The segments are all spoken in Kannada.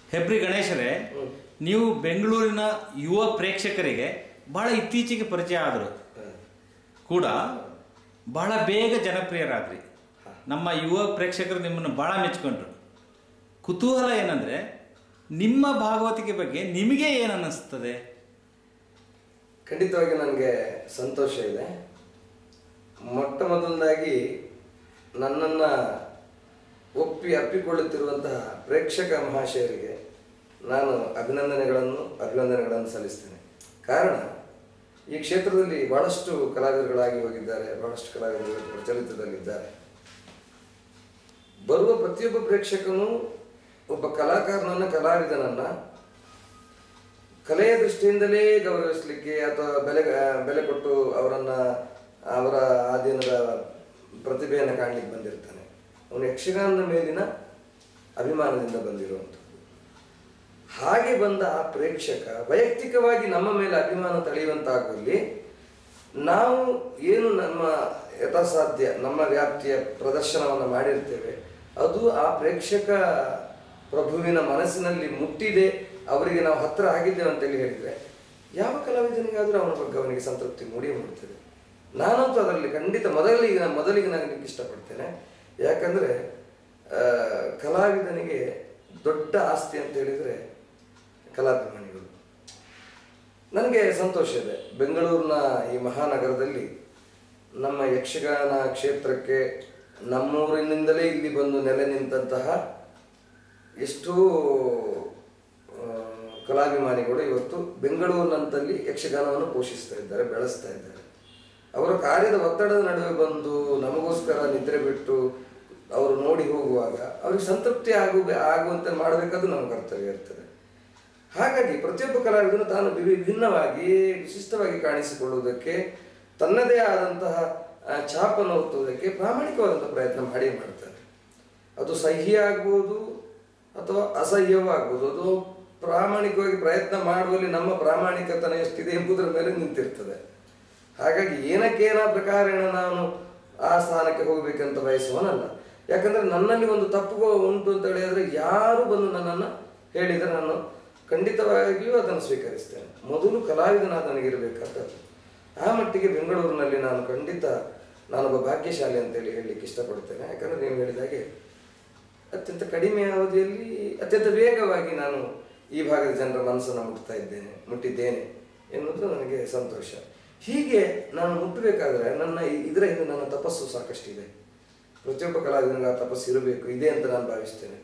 ಹೆಬ್ರಿ ಗಣೇಶರೇ ನೀವು ಬೆಂಗಳೂರಿನ ಯುವ ಪ್ರೇಕ್ಷಕರಿಗೆ ಬಹಳ ಇತ್ತೀಚೆಗೆ ಪರಿಚಯ ಆದರು ಕೂಡ ಬಹಳ ಬೇಗ ಜನಪ್ರಿಯರಾದ್ರಿ ನಮ್ಮ ಯುವ ಪ್ರೇಕ್ಷಕರು ನಿಮ್ಮನ್ನು ಬಹಳ ಮೆಚ್ಕೊಂಡ್ರು ಕುತೂಹಲ ಏನಂದ್ರೆ ನಿಮ್ಮ ಭಾಗವತಿಕೆ ಬಗ್ಗೆ ನಿಮಗೆ ಏನು ಅನ್ನಿಸ್ತದೆ ಖಂಡಿತವಾಗಿ ನನಗೆ ಸಂತೋಷ ಇದೆ ಮೊಟ್ಟ ಮೊದಲದಾಗಿ ನನ್ನನ್ನು ಒಪ್ಪಿ ಅಪ್ಪಿಕೊಳ್ಳುತ್ತಿರುವಂತಹ ಪ್ರೇಕ್ಷಕ ಮಹಾಶಯರಿಗೆ ನಾನು ಅಭಿನಂದನೆಗಳನ್ನು ಅಭಿನಂದನೆಗಳನ್ನು ಸಲ್ಲಿಸ್ತೇನೆ ಕಾರಣ ಈ ಕ್ಷೇತ್ರದಲ್ಲಿ ಬಹಳಷ್ಟು ಕಲಾವಿದರುಗಳಾಗಿ ಹೋಗಿದ್ದಾರೆ ಬಹಳಷ್ಟು ಕಲಾವಿದರು ಇವತ್ತು ಪ್ರಚಲಿತದಲ್ಲಿದ್ದಾರೆ ಬರುವ ಪ್ರತಿಯೊಬ್ಬ ಪ್ರೇಕ್ಷಕನು ಒಬ್ಬ ಕಲಾಕಾರನನ್ನ ಕಲಾವಿದನನ್ನ ಕಲೆಯ ದೃಷ್ಟಿಯಿಂದಲೇ ಗೌರವಿಸಲಿಕ್ಕೆ ಅಥವಾ ಬೆಲೆ ಬೆಲೆ ಕೊಟ್ಟು ಅವರನ್ನ ಅವರ ಆ ದಿನದ ಪ್ರತಿಭೆಯನ್ನು ಕಾಣಲಿಕ್ಕೆ ಬಂದಿರ್ತಾನೆ ಅವನು ಯಕ್ಷಗಾನದ ಮೇಲಿನ ಅಭಿಮಾನದಿಂದ ಬಂದಿರುವಂಥದ್ದು ಹಾಗೆ ಬಂದ ಆ ಪ್ರೇಕ್ಷಕ ವೈಯಕ್ತಿಕವಾಗಿ ನಮ್ಮ ಮೇಲೆ ಅಭಿಮಾನ ತಳೆಯುವಂತಾಗುವಲ್ಲಿ ನಾವು ಏನು ನಮ್ಮ ಯಥಾಸಾಧ್ಯ ನಮ್ಮ ವ್ಯಾಪ್ತಿಯ ಪ್ರದರ್ಶನವನ್ನು ಮಾಡಿರ್ತೇವೆ ಅದು ಆ ಪ್ರೇಕ್ಷಕ ಪ್ರಭುವಿನ ಮನಸ್ಸಿನಲ್ಲಿ ಮುಟ್ಟಿದೆ ಅವರಿಗೆ ನಾವು ಹತ್ತಿರ ಆಗಿದ್ದೇವೆ ಅಂತೇಳಿ ಹೇಳಿದರೆ ಯಾವ ಕಲಾವಿದನಿಗಾದರೂ ಅವನ ಬಗ್ಗೆ ಅವನಿಗೆ ಸಂತೃಪ್ತಿ ಮೂಡಿ ಮೂಡುತ್ತದೆ ನಾನಂತೂ ಅದರಲ್ಲಿ ಖಂಡಿತ ಮೊದಲಿಗೆ ಮೊದಲಿಗೆ ನಾನು ನಿಮ್ಗೆ ಇಷ್ಟಪಡ್ತೇನೆ ಯಾಕಂದರೆ ಕಲಾವಿದನಿಗೆ ದೊಡ್ಡ ಆಸ್ತಿ ಅಂತ ಹೇಳಿದರೆ ಕಲಾಭಿಮಾನಿಗಳು ನನಗೆ ಸಂತೋಷ ಇದೆ ಬೆಂಗಳೂರಿನ ಈ ಮಹಾನಗರದಲ್ಲಿ ನಮ್ಮ ಯಕ್ಷಗಾನ ಕ್ಷೇತ್ರಕ್ಕೆ ನಮ್ಮೂರಿನಿಂದಲೇ ಇಲ್ಲಿ ಬಂದು ನೆಲೆ ನಿಂತಹ ಎಷ್ಟೋ ಆ, ಕಲಾಭಿಮಾನಿಗಳು ಇವತ್ತು ಬೆಂಗಳೂರಿನಂತಲ್ಲಿ ಯಕ್ಷಗಾನವನ್ನು ಪೋಷಿಸ್ತಾ ಇದ್ದಾರೆ ಬೆಳೆಸ್ತಾ ಇದ್ದಾರೆ ಅವರ ಕಾರ್ಯದ ಒತ್ತಡದ ನಡುವೆ ಬಂದು ನಮಗೋಸ್ಕರ ನಿದ್ರೆ ಬಿಟ್ಟು ಅವರು ನೋಡಿ ಹೋಗುವಾಗ ಅವ್ರಿಗೆ ಸಂತೃಪ್ತಿ ಆಗು ಆಗುವಂತೆ ಮಾಡಬೇಕಾದ್ದು ನಮ್ಮ ಕರ್ತವ್ಯ ಇರ್ತದೆ ಹಾಗಾಗಿ ಪ್ರತಿಯೊಬ್ಬ ಕಲಾವಿದನು ತಾನು ವಿಭಿ- ಭಿನ್ನವಾಗಿ ವಿಶಿಷ್ಟವಾಗಿ ಕಾಣಿಸಿಕೊಳ್ಳುವುದಕ್ಕೆ ತನ್ನದೇ ಆದಂತಹ ಆ, ಛಾಪನ್ನು ಒತ್ತುವುದಕ್ಕೆ ಪ್ರಾಮಾಣಿಕವಾದಂತಹ ಪ್ರಯತ್ನ ಮಾಡಿ ಮಾಡ್ತಾರೆ ಅದು ಸಹಿ ಆಗ್ಬೋದು ಅಥವಾ ಅಸಹ್ಯವೂ ಆಗ್ಬೋದು ಅದು ಪ್ರಾಮಾಣಿಕವಾಗಿ ಪ್ರಯತ್ನ ಮಾಡುವಲ್ಲಿ ನಮ್ಮ ಪ್ರಾಮಾಣಿಕತನ ಎಷ್ಟಿದೆ ಎಂಬುದರ ಮೇಲೆ ನಿಂತಿರ್ತದೆ ಹಾಗಾಗಿ ಏನಕ್ಕೇನ ಪ್ರಕಾರೇಣ ನಾನು ಆ ಸ್ಥಾನಕ್ಕೆ ಹೋಗಬೇಕಂತ ಬಯಸುವನಲ್ಲ ಯಾಕಂದ್ರೆ ನನ್ನಲ್ಲಿ ಒಂದು ತಪ್ಪು ಉಂಟು ಅಂತ ಹೇಳಿದ್ರೆ ಯಾರು ಬಂದು ನನ್ನನ್ನು ಹೇಳಿದರೆ ನಾನು ಖಂಡಿತವಾಗಿಯೂ ಅದನ್ನು ಸ್ವೀಕರಿಸ್ತೇನೆ ಮೊದಲು ಕಲಾವಿದನಾದ ನನಗಿರಬೇಕಾದದ್ದು ಆ ಮಟ್ಟಿಗೆ ಬೆಂಗಳೂರಿನಲ್ಲಿ ನಾನು ಖಂಡಿತ ನಾನೊಬ್ಬ ಭಾಗ್ಯಶಾಲಿ ಅಂತೇಳಿ ಹೇಳಲಿಕ್ಕೆ ಇಷ್ಟಪಡ್ತೇನೆ ಯಾಕಂದ್ರೆ ನೀವು ಹೇಳಿದ ಹಾಗೆ ಅತ್ಯಂತ ಕಡಿಮೆ ಅವಧಿಯಲ್ಲಿ ಅತ್ಯಂತ ವೇಗವಾಗಿ ನಾನು ಈ ಭಾಗದ ಜನರ ಮನಸ್ಸನ್ನು ಮುಟ್ತಾ ಇದ್ದೇನೆ ಮುಟ್ಟಿದ್ದೇನೆ ಎನ್ನುವುದು ನನಗೆ ಸಂತೋಷ ಹೀಗೆ ನಾನು ಮುಟ್ಟಬೇಕಾದ್ರೆ ನನ್ನ ಈ- ಇದರ ಹಿಂದೆ ನನ್ನ ತಪಸ್ಸು ಸಾಕಷ್ಟಿದೆ ಪ್ರತಿಯೊಬ್ಬ ಕಲಾವಿದನಿಗೆ ಆ ತಪಸ್ಸು ಇರಬೇಕು ಇದೆ ಅಂತ ನಾನು ಭಾವಿಸ್ತೇನೆ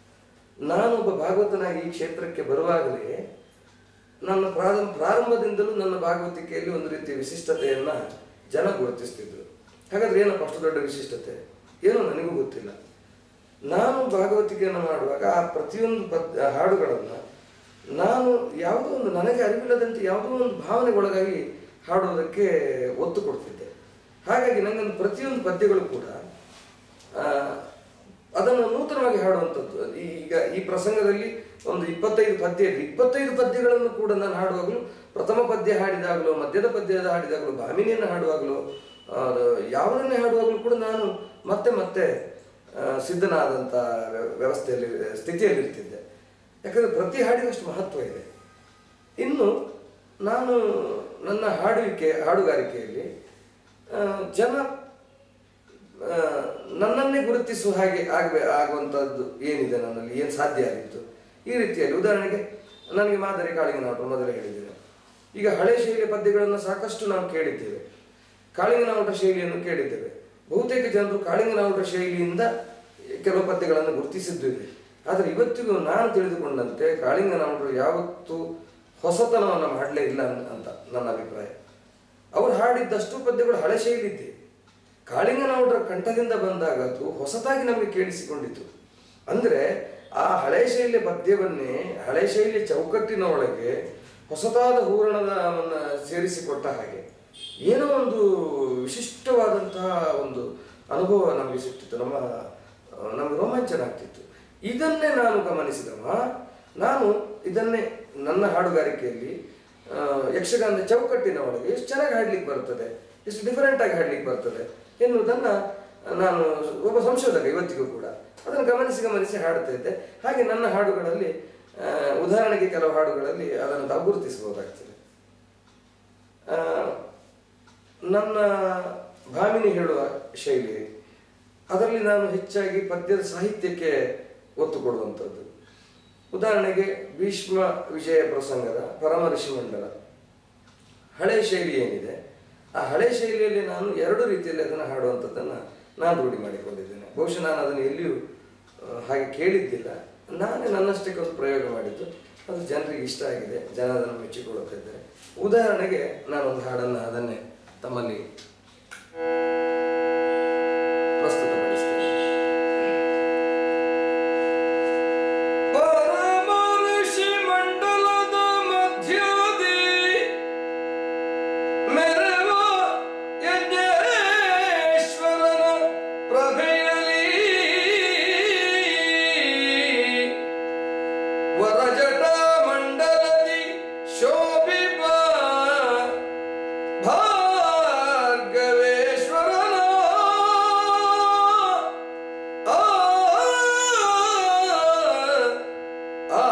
ನಾನೊಬ್ಬ ಭಾಗವತನಾಗಿ ಈ ಕ್ಷೇತ್ರಕ್ಕೆ ಬರುವಾಗಲೇ ನನ್ನ ಪ್ರಾರಂಭ ಪ್ರಾರಂಭದಿಂದಲೂ ನನ್ನ ಭಾಗವತಿಕೆಯಲ್ಲಿ ಒಂದು ರೀತಿಯ ವಿಶಿಷ್ಟತೆಯನ್ನ ಜನ ಗುರುತಿಸ್ತಿದ್ರು ಹಾಗಾದ್ರೆ ಏನಪ್ಪ ಅಷ್ಟು ದೊಡ್ಡ ವಿಶಿಷ್ಟತೆ ಏನೋ ನನಗೂ ಗೊತ್ತಿಲ್ಲ ನಾನು ಭಾಗವತಿಕೆಯನ್ನು ಮಾಡುವಾಗ ಆ ಪ್ರತಿಯೊಂದು ಪದ್ ಹಾಡುಗಳನ್ನು ನಾನು ಯಾವುದೋ ಒಂದು ನನಗೆ ಅರಿವಿಲ್ಲದಂತೆ ಯಾವುದೋ ಒಂದು ಭಾವನೆಗೊಳಗಾಗಿ ಹಾಡುವುದಕ್ಕೆ ಒತ್ತು ಕೊಡ್ತಿದ್ದೆ ಹಾಗಾಗಿ ನನಗೊಂದು ಪ್ರತಿಯೊಂದು ಪದ್ಯಗಳು ಕೂಡ ಆ, ಅದನ್ನು ನೂತನವಾಗಿ ಹಾಡುವಂಥದ್ದು ಈಗ ಈ ಪ್ರಸಂಗದಲ್ಲಿ ಒಂದು ಇಪ್ಪತ್ತೈದು ಪದ್ಯ ಇದೆ ಇಪ್ಪತ್ತೈದು ಪದ್ಯಗಳನ್ನು ಕೂಡ ನಾನು ಹಾಡುವಾಗಲೂ ಪ್ರಥಮ ಪದ್ಯ ಹಾಡಿದಾಗಲೂ ಮಧ್ಯದ ಪದ್ಯದ ಹಾಡಿದಾಗಲೂ ಭಾಮಿನಿಯನ್ನು ಹಾಡುವಾಗಲೂ ಆ, ಯಾವುದನ್ನೇ ಹಾಡುವಾಗಲೂ ಕೂಡ ನಾನು ಮತ್ತೆ ಮತ್ತೆ ಆ, ಸಿದ್ಧನಾದಂಥ ವ್ಯ- ವ್ಯವಸ್ಥೆಯಲ್ಲಿ ಸ್ಥಿತಿಯಲ್ಲಿರ್ತಿದ್ದೆ ಯಾಕಂದರೆ ಪ್ರತಿ ಹಾಡಿನಷ್ಟು ಮಹತ್ವ ಇದೆ ಇನ್ನು ನಾನು ನನ್ನ ಹಾಡುವಿಕೆ ಹಾಡುಗಾರಿಕೆಯಲ್ಲಿ ಆ, ಜನ ಆ, ನನ್ನನ್ನೇ ಗುರುತಿಸುವ ಹಾಗೆ ಆಗಬೇ ಆಗುವಂಥದ್ದು ಏನಿದೆ ನನ್ನಲ್ಲಿ ಏನು ಸಾಧ್ಯ ಆಗಿತ್ತು ಈ ರೀತಿಯಲ್ಲಿ ಉದಾಹರಣೆಗೆ ನನಗೆ ಮಾದರಿ ಕಾಳಿಂಗನಾಟರು ಮೊದಲೇ ಹೇಳಿದ್ದೇನೆ ಈಗ ಹಳೆ ಶೈಲಿಯ ಪದ್ಯಗಳನ್ನು ಸಾಕಷ್ಟು ನಾವು ಕೇಳಿದ್ದೇವೆ ಕಾಳಿಂಗನಾಟ ಶೈಲಿಯನ್ನು ಕೇಳಿದ್ದೇವೆ ಬಹುತೇಕ ಜನರು ಕಾಳಿಂಗನಾಟ ಶೈಲಿಯಿಂದ ಕೆಲವು ಪದ್ಯಗಳನ್ನು ಗುರುತಿಸಿದ್ದು ಇದೆ ಆದರೆ ಇವತ್ತಿಗೂ ನಾನು ತಿಳಿದುಕೊಂಡಂತೆ ಕಾಳಿಂಗನಾಟರು ಯಾವತ್ತೂ ಹೊಸತನವನ್ನು ಮಾಡಲೇ ಇಲ್ಲ ಅನ್- ಅಂತ ನನ್ನ ಅಭಿಪ್ರಾಯ ಅವರು ಹಾಡಿದ್ದಷ್ಟು ಪದ್ಯಗಳು ಹಳೆ ಶೈಲಿ ಇದೆ ಕಾಳಿಂಗನವರ ಕಂಠದಿಂದ ಬಂದಾಗ ಅದು ಹೊಸತಾಗಿ ನಮಗೆ ಕೇಳಿಸಿಕೊಂಡಿತು ಅಂದ್ರೆ ಆ ಹಳೆ ಶೈಲಿಯ ಪದ್ಯವನ್ನೇ ಹಳೆ ಶೈಲಿಯ ಚೌಕಟ್ಟಿನ ಒಳಗೆ ಹೊಸತಾದ ಹೂರಣದವನ್ನ ಸೇರಿಸಿಕೊಟ್ಟ ಹಾಗೆ ಏನೋ ಒಂದು ವಿಶಿಷ್ಟವಾದಂತಹ ಒಂದು ಅನುಭವ ನಮಗೆ ಸಿಕ್ತಿತ್ತು ನಮ್ಮ ಆ, ನಮಗೆ ರೋಮಾಂಚನ ಆಗ್ತಿತ್ತು ಇದನ್ನೇ ನಾನು ಗಮನಿಸಿದವ ನಾನು ಇದನ್ನೇ ನನ್ನ ಹಾಡುಗಾರಿಕೆಯಲ್ಲಿ ಆ, ಯಕ್ಷಗಾನದ ಚೌಕಟ್ಟಿನ ಒಳಗೆ ಎಷ್ಟು ಚೆನ್ನಾಗಿ ಹಾಡ್ಲಿಕ್ಕೆ ಬರ್ತದೆ ಎಷ್ಟು ಡಿಫರೆಂಟ್ ಆಗಿ ಹಾಡ್ಲಿಕ್ಕೆ ಬರ್ತದೆ ಎನ್ನುವುದನ್ನ ನಾನು ಒಬ್ಬ ಸಂಶೋಧಕ ಇವತ್ತಿಗೂ ಕೂಡ ಅದನ್ನು ಗಮನಿಸಿ ಗಮನಿಸಿ ಹಾಡ್ತಾ ಇದ್ದೆ ಹಾಗೆ ನನ್ನ ಹಾಡುಗಳಲ್ಲಿ ಆ, ಉದಾಹರಣೆಗೆ ಕೆಲವು ಹಾಡುಗಳಲ್ಲಿ ಅದನ್ನು ತಾವು ಗುರುತಿಸಬಹುದಾಗ್ತದೆ ಆ, ನನ್ನ ಭಾಮಿನಿ ಹೇಳುವ ಶೈಲಿ ಅದರಲ್ಲಿ ನಾನು ಹೆಚ್ಚಾಗಿ ಪದ್ಯದ ಸಾಹಿತ್ಯಕ್ಕೆ ಒತ್ತು ಕೊಡುವಂಥದ್ದು ಉದಾಹರಣೆಗೆ ಭೀಷ್ಮ ವಿಜಯ ಪ್ರಸಂಗದ ಪರಮ ಋಷಿಮಂಡಲ ಹಳೆ ಶೈಲಿ ಏನಿದೆ ಆ ಹಳೆ ಶೈಲಿಯಲ್ಲಿ ನಾನು ಎರಡು ರೀತಿಯಲ್ಲಿ ಅದನ್ನು ಹಾಡುವಂಥದ್ದನ್ನು ನಾನು ರೂಢಿ ಮಾಡಿಕೊಂಡಿದ್ದೇನೆ ಬಹುಶಃ ನಾನು ಅದನ್ನು ಎಲ್ಲಿಯೂ ಆ, ಹಾಗೆ ಕೇಳಿದ್ದಿಲ್ಲ ನಾನೇ ನನ್ನಷ್ಟಕ್ಕೆ ಒಂದು ಪ್ರಯೋಗ ಮಾಡಿದ್ದು ಅದು ಜನರಿಗೆ ಇಷ್ಟ ಆಗಿದೆ ಜನ ಅದನ್ನು ಮೆಚ್ಚಿಕೊಳ್ಳುತ್ತಿದ್ದಾರೆ ಉದಾಹರಣೆಗೆ ನಾನೊಂದು ಹಾಡನ್ನು ಅದನ್ನೇ ತಮ್ಮಲ್ಲಿ ಪ್ರಸ್ತುತಪಡಿಸ್ತೇನೆ ಪರಮ ಋಷಿ ಮಂಡಲದ ಮಧ್ಯದಿ ಮೆರವ ಯಜ್ಞೇಶ್ವರನ ಪ್ರಭೆಯಲಿ ವರಜಟ ಮಂಡಲದಿ ಶೋಭಿಪ ಭಾರ್ಗವೇಶ್ವರನ ಆ ಆ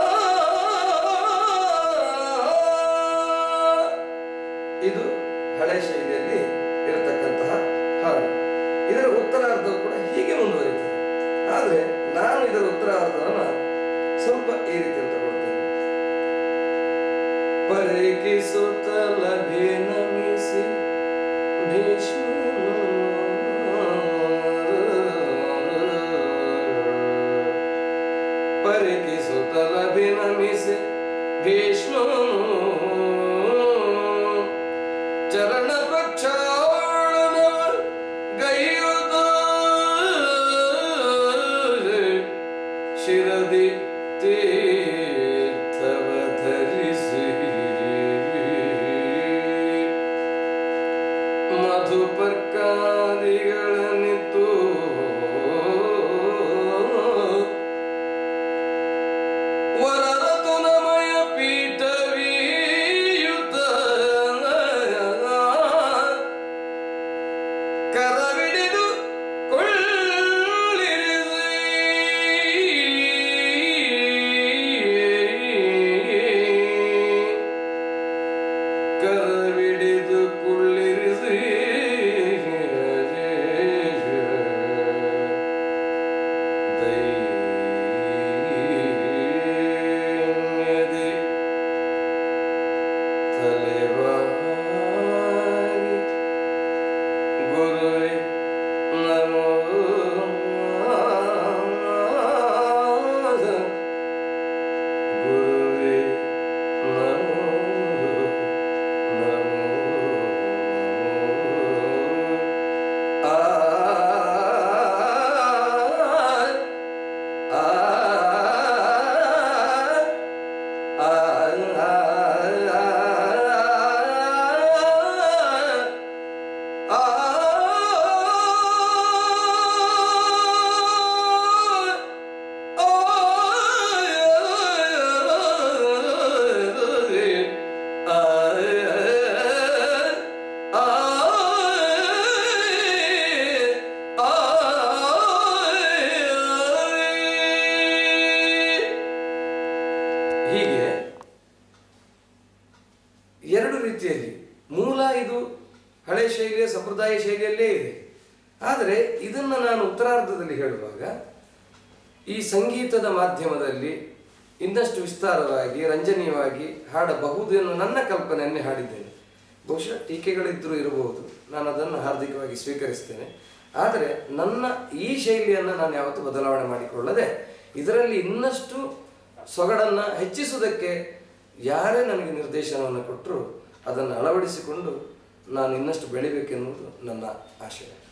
ಇದು ಹಳೆ ಶೈಲಿಯಲ್ಲಿ ಇರತಕ್ಕಂತಹ ಹಾಡು ಇದರ ಉತ್ತರಾರ್ಧವು ಕೂಡ ಹೀಗೆ ಮುಂದುವರಿತದೆ ಆದರೆ ನಾನು ಇದರ ಉತ್ತರಾರ್ಧವನ್ನು ಸ್ವಲ್ಪ ಈ ರೀತಿ ತಗೊಳ್ತೇನೆ ಪರಿಕಿಸುತ್ತಲಭಿ ನಮಿಸಿ ಭೀಷ್ಮ ಪರಿಕಿಸುತ್ತಲಭಿ ನಮಿಸಿ ಭೀಷ್ಮ ಚರಣ ಪ್ರಕ್ಷಾಳನ ಗೈಯುತ ಶಿರದಿ ತೀರ್ಥವ ಧರಿಸಿ ಮಧುಪರ್ಕಾದಿಗಳನ್ನಿತ್ತು ವರರತುನಮಯ ಪೀಠವೀಯುತ ಕರವಿಡಿದು ಕೊಳ್ಳಿರಿಸಿ ಕರವಿಡಿದು ಕುಳ್ಳಿರಿಸಿ ದೈನ್ಯದಿ ತಲೆಬಾಗಿ ಗುರುವೆ ನಮೋ ಗುರುವೆ ನಮೋ ನಮೋ ಆ ಆ ಹೀಗೆ ಎರಡು ರೀತಿಯಲ್ಲಿ ಮೂಲ ಇದು ಹಳೆ ಶೈಲಿಯ ಸಂಪ್ರದಾಯ ಶೈಲಿಯಲ್ಲೇ ಇದೆ ಆದರೆ ಇದನ್ನು ನಾನು ಉತ್ತರಾರ್ಧದಲ್ಲಿ ಹೇಳುವಾಗ ಈ ಸಂಗೀತದ ಮಾಧ್ಯಮದಲ್ಲಿ ಇನ್ನಷ್ಟು ವಿಸ್ತಾರವಾಗಿ ರಂಜನೀಯವಾಗಿ ಹಾಡಬಹುದು ಎನ್ನುವ ನನ್ನ ಕಲ್ಪನೆಯನ್ನೇ ಹಾಡಿದ್ದೇನೆ ಬಹುಶಃ ಟೀಕೆಗಳಿದ್ದರೂ ಇರಬಹುದು ನಾನು ಅದನ್ನು ಹಾರ್ದಿಕವಾಗಿ ಸ್ವೀಕರಿಸ್ತೇನೆ ಆದರೆ ನನ್ನ ಈ ಶೈಲಿಯನ್ನು ನಾನು ಯಾವತ್ತೂ ಬದಲಾವಣೆ ಮಾಡಿಕೊಳ್ಳದೆ ಇದರಲ್ಲಿ ಇನ್ನಷ್ಟು ಸೊಗಡನ್ನು ಹೆಚ್ಚಿಸುವುದಕ್ಕೆ ಯಾರೇ ನನಗೆ ನಿರ್ದೇಶನವನ್ನು ಕೊಟ್ಟರು ಅದನ್ನು ಅಳವಡಿಸಿಕೊಂಡು ನಾನು ಇನ್ನಷ್ಟು ಬೆಳಿಬೇಕೆನ್ನುವುದು ನನ್ನ ಆಶಯ